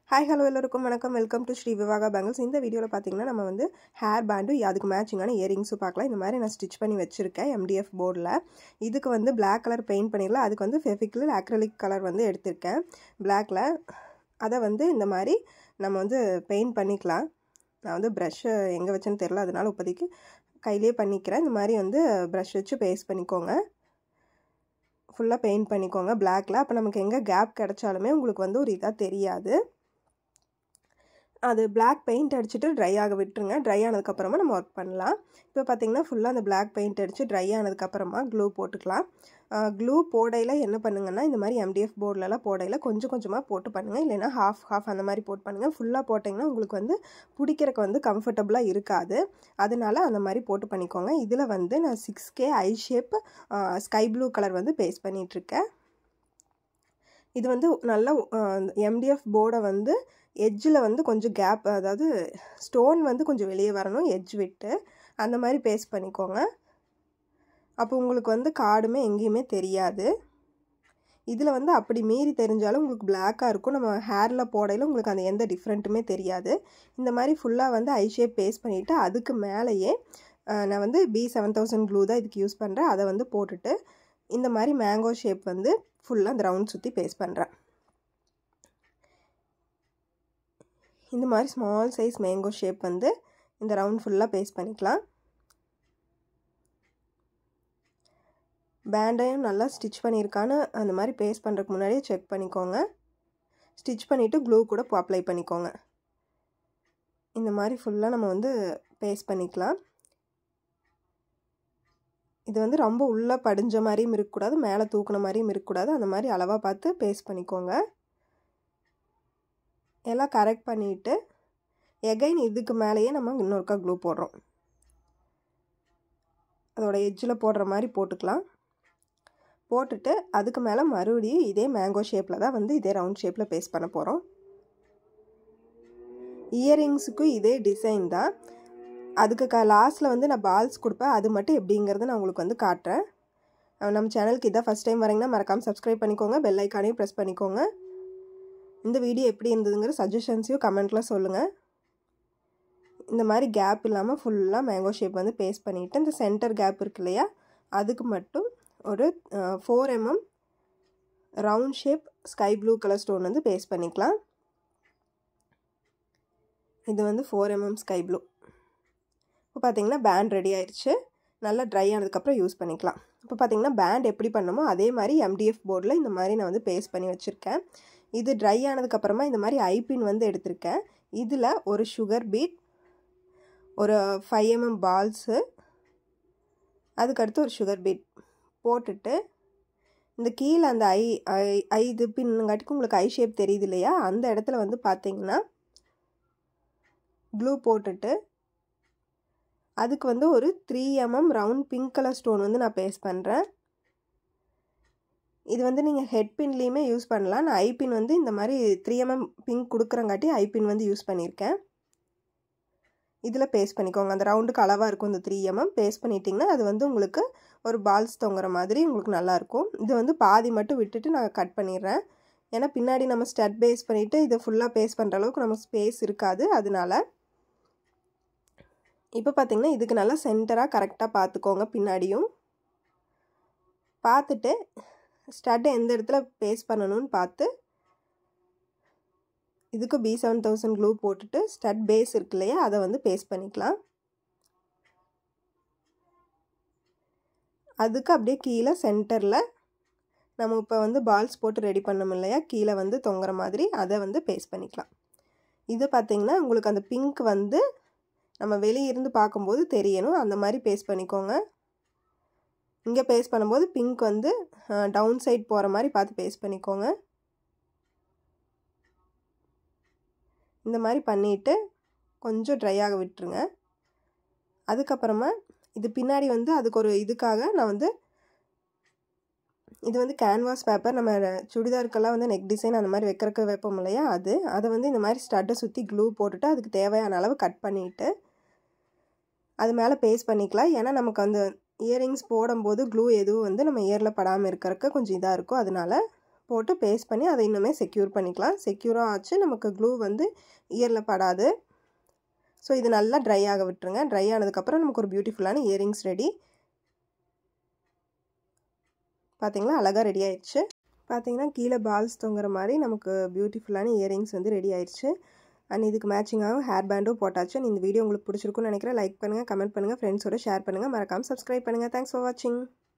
hi hello எல்லோருக்கும் வணக்கம் welcome to Shri Vivaha bangles இந்த வீடியோவில் பார்த்தீங்கன்னா நம்ம வந்து ஹேர் பேண்டும் அதுக்கு மேட்சிங்கான இயரிங்ஸும் பார்க்கலாம் இந்த மாதிரி நான் ஸ்டிச் பண்ணி வச்சுருக்கேன் எம்டிஎஃப் போர்டில் இதுக்கு வந்து Black கலர் பெயிண்ட் பண்ணிடலாம் அதுக்கு வந்து ஃபெவிக்கிள் அக்ரலிக் கலர் வந்து எடுத்திருக்கேன் பிளாக்கில் அதை வந்து இந்த மாதிரி நம்ம வந்து பெயிண்ட் பண்ணிக்கலாம் நான் வந்து ப்ரஷ்ஷை எங்கே வச்சேன்னு தெரில அதனால இப்போதைக்கு கையிலே பண்ணிக்கிறேன் இந்த மாதிரி வந்து ப்ரஷ் வச்சு பேஸ்ட் பண்ணிக்கோங்க ஃபுல்லாக பெயிண்ட் பண்ணிக்கோங்க பிளாக்கில் அப்போ நமக்கு எங்கே கேப் கிடைச்சாலுமே உங்களுக்கு வந்து ஒரு இதாக தெரியாது அது பிளாக் பெயிண்ட் அடிச்சுட்டு ட்ரை ஆக விட்டுருங்க ட்ரை ஆனதுக்கப்புறமா நம்ம ஒர்க் பண்ணலாம் இப்போ பார்த்தீங்கன்னா ஃபுல்லாக அந்த பிளாக் பெயிண்ட் அடித்து ட்ரை ஆனதுக்கப்புறமா க்ளூ போட்டுக்கலாம் க்ளூ போடையில் என்ன பண்ணுங்கன்னா இந்த மாதிரி எம்டிஎஃப் போர்டிலலாம் போடையில் கொஞ்சம் கொஞ்சமாக போட்டு பண்ணுங்கள் இல்லைன்னா ஹாஃப் ஹாஃப் அந்த மாதிரி போட்டு பண்ணுங்கள் ஃபுல்லாக போட்டிங்கன்னா உங்களுக்கு வந்து பிடிக்கிறக்கு வந்து கம்ஃபர்டபுளாக இருக்காது அதனால அந்த மாதிரி போட்டு பண்ணிக்கோங்க இதில் வந்து நான் six K eye shape sky blue colour வந்து பேஸ்ட் பண்ணிகிட்ருக்கேன் இது வந்து நல்லா எம்டிஎஃப் போர்டை வந்து எட்ஜில் வந்து கொஞ்சம் கேப் அதாவது ஸ்டோன் வந்து கொஞ்சம் வெளியே வரணும் எட்ஜ் விட்டு அந்த மாதிரி பேஸ்ட் பண்ணிக்கோங்க அப்போ உங்களுக்கு வந்து காடுமே எங்கேயுமே தெரியாது இதில் வந்து அப்படி மீறி தெரிஞ்சாலும் உங்களுக்கு பிளாக்காக இருக்கும் நம்ம ஹேரில் போடையில் உங்களுக்கு அந்த எந்த டிஃப்ரெண்ட்டுமே தெரியாது இந்த மாதிரி ஃபுல்லாக வந்து ஐ ஷேப் பேஸ்ட் பண்ணிவிட்டு அதுக்கு மேலேயே நான் வந்து பி செவன் தௌசண்ட் க்ளூ தான் இதுக்கு யூஸ் பண்ணுறேன் அதை வந்து போட்டுட்டு இந்த மாதிரி மேங்கோ ஷேப் வந்து ஃபுல்லாக அந்த ரவுண்ட் சுற்றி பேஸ்ட் பண்ணுறேன் இந்த மாதிரி ஸ்மால் சைஸ் மேங்கோ ஷேப் வந்து இந்த ரவுண்ட் ஃபுல்லாக பேஸ்ட் பண்ணிக்கலாம் பேண்டையும் நல்லா ஸ்டிச் பண்ணியிருக்கான்னு அந்த மாதிரி பேஸ்ட் பண்ணுறதுக்கு முன்னாடியே செக் பண்ணிக்கோங்க ஸ்டிச் பண்ணிவிட்டு க்ளூ கூட அப்ளை பண்ணிக்கோங்க இந்த மாதிரி ஃபுல்லாக நம்ம வந்து பேஸ்ட் பண்ணிக்கலாம் இது வந்து ரொம்ப உள்ளே படிஞ்ச மாதிரியும் இருக்கக்கூடாது மேலே தூக்குன மாதிரியும் இருக்கக்கூடாது அந்த மாதிரி அளவாக பார்த்து பேஸ்ட் பண்ணிக்கோங்க எல்லாம் கரெக்ட் பண்ணிவிட்டு எகைன் இதுக்கு மேலேயே நம்ம இன்னொருக்கா க்ளூ போடுறோம் அதோட எட்ஜில் போடுற மாதிரி போட்டுக்கலாம் போட்டுட்டு அதுக்கு மேலே மறுபடியும் இதே மேங்கோ ஷேப்பில் தான் வந்து இதே ரவுண்ட் ஷேப்பில் பேஸ்ட் பண்ண போகிறோம் இயரிங்ஸுக்கும் இதே டிசைன் தான் அதுக்கு க லாஸ்ட்டில் வந்து நான் பால்ஸ் கொடுப்பேன் அது மட்டும் எப்படிங்கிறத நான் உங்களுக்கு வந்து காட்டுறேன் நம்ம சேனலுக்கு இதான் ஃபஸ்ட் டைம் வரீங்கன்னா மறக்காமல் சப்ஸ்கிரைப் பண்ணிக்கோங்க பெல் ஐக்கானையும் ப்ரெஸ் பண்ணிக்கோங்க இந்த வீடியோ எப்படி இருந்ததுங்கிற சஜஷன்ஸையும் கமெண்ட்டில் சொல்லுங்கள் இந்த மாதிரி கேப் இல்லாமல் ஃபுல்லாக மேங்கோ ஷேப் வந்து பேஸ்ட் பண்ணிவிட்டு இந்த சென்டர் கேப் இருக்கு இல்லையா அதுக்கு மட்டும் ஒரு four MM round shape sky blue colour stone வந்து பேஸ்ட் பண்ணிக்கலாம் இது வந்து ஃபோர் எம்எம் ஸ்கை ப்ளூ இப்போ பார்த்தீங்கன்னா பேண்ட் ரெடி ஆயிடுச்சு நல்லா ட்ரை ஆனதுக்கப்புறம் யூஸ் பண்ணிக்கலாம் இப்போ பார்த்தீங்கன்னா பேண்ட் எப்படி பண்ணமோ அதே மாதிரி எம்டிஎஃப் போர்டில் இந்த மாதிரி நான் வந்து பேஸ்ட் பண்ணி வச்சுருக்கேன் இது ட்ரை ஆனதுக்கப்புறமா இந்த மாதிரி ஐபின் வந்து எடுத்திருக்கேன் இதில் ஒரு சுகர் பீட் ஒரு ஃபைவ் எம்எம் பால்ஸு அதுக்கடுத்து ஒரு சுகர் பீட் போட்டுட்டு இந்த கீழே அந்த ஐ ஐ ஐ இது பின்னுங்காட்டிக்கு உங்களுக்கு ஐ ஷேப் தெரியுது இல்லையா அந்த இடத்துல வந்து பார்த்தீங்கன்னா க்ளூ போட்டுட்டு அதுக்கு வந்து ஒரு three MM round pink colour stone வந்து நான் பேஸ்ட் பண்ணுறேன் இது வந்து நீங்கள் ஹெட் பின்லேயுமே யூஸ் பண்ணலாம் நான் ஐபின் வந்து இந்த மாதிரி த்ரீ எம்எம் பிங்க் கொடுக்குறங்காட்டி ஐபின் வந்து யூஸ் பண்ணியிருக்கேன் இதில் பேஸ்ட் பண்ணிக்கோங்க அந்த ரவுண்டுக்கு அளவாக இருக்கும் இந்த த்ரீ எம்எம் பேஸ்ட் பண்ணிட்டிங்கன்னா அது வந்து உங்களுக்கு ஒரு பால்ஸ் தொங்குற மாதிரி உங்களுக்கு நல்லாயிருக்கும் இது வந்து பாதி மட்டும் விட்டுட்டு நான் கட் பண்ணிடுறேன் ஏன்னா பின்னாடி நம்ம ஸ்டட் பேஸ் பண்ணிவிட்டு இதை ஃபுல்லாக பேஸ்ட் பண்ணுற அளவுக்கு நமக்கு ஸ்பேஸ் இருக்காது அதனால இப்போ பார்த்திங்கன்னா இதுக்கு நல்லா சென்டராக கரெக்டாக பார்த்துக்கோங்க பின்னாடியும் பார்த்துட்டு ஸ்டட்டை எந்த இடத்துல பேஸ்ட் பண்ணணும்னு பார்த்து இதுக்கு பி செவன் தௌசண்ட் க்ளூ போட்டுட்டு ஸ்டட் பேஸ் இருக்கு இல்லையா அதை வந்து பேஸ்ட் பண்ணிக்கலாம் அதுக்கு அப்படியே கீழே சென்டரில் நம்ம இப்போ வந்து பால்ஸ் போட்டு ரெடி பண்ணோம் இல்லையா கீழே வந்து தொங்குற மாதிரி அதை வந்து பேஸ்ட் பண்ணிக்கலாம் இது பார்த்திங்கன்னா உங்களுக்கு அந்த பிங்க் வந்து நம்ம வெளியே இருந்து பார்க்கும்போது தெரியணும் அந்த மாதிரி பேஸ்ட் பண்ணிக்கோங்க இங்கே பேஸ்ட் பண்ணும்போது பிங்க் வந்து டவுன் சைட் போகிற மாதிரி பார்த்து பேஸ்ட் பண்ணிக்கோங்க இந்த மாதிரி பண்ணிவிட்டு கொஞ்சம் ட்ரை ஆக விட்டுருங்க அதுக்கப்புறமா இது பின்னாடி வந்து அதுக்கு ஒரு இதுக்காக நான் வந்து இது வந்து கேன்வாஸ் பேப்பர் நம்ம சுடிதாருக்கெல்லாம் வந்து நெக் டிசைன் அந்த மாதிரி வைக்கிறக்கு வைப்போம் இல்லையா அது அதை வந்து இந்த மாதிரி ஸ்டட்டை சுற்றி க்ளூ போட்டுட்டு அதுக்கு தேவையான அளவு கட் பண்ணிவிட்டு அது மேலே பேஸ்ட் பண்ணிக்கலாம் ஏன்னா நமக்கு அந்த இயரிங்ஸ் போடும்போது க்ளூ எதுவும் வந்து நம்ம இயரில் படாமல் இருக்கிறதுக்கு கொஞ்சம் இதாக இருக்கும் அதனால போட்டு பேஸ்ட் பண்ணி அதை இன்னுமே செக்யூர் பண்ணிக்கலாம் செக்யூராக ஆச்சு நமக்கு க்ளூ வந்து இயரில் படாது ஸோ இது நல்லா ட்ரை ஆக விட்டுருங்க ட்ரை ஆனதுக்கப்புறம் நமக்கு ஒரு பியூட்டிஃபுல்லான இயரிங்ஸ் ரெடி பார்த்தீங்களா அழகாக ரெடி ஆயிடுச்சு பார்த்தீங்கன்னா கீழே பால்ஸ் தொங்குற மாதிரி நமக்கு பியூட்டிஃபுல்லான இயரிங்ஸ் வந்து ரெடி ஆயிடுச்சு அண்ட் இதுக்கு மேட்சிங்காகவும் ஹேர் பேண்டும் போட்டாச்சு இந்த வீடியோ உங்களுக்கு பிடிச்சிருக்குன்னு நினைக்கிறேன் லைக் பண்ணுங்கள் கமெண்ட் பண்ணுங்கள் ஃப்ரெண்ட்ஸோட ஷேர் பண்ணுங்கள் மறக்காமல் சப்ஸ்கிரைப் பண்ணுங்கள் தேங்க்ஸ் ஃபார் வாட்சிங்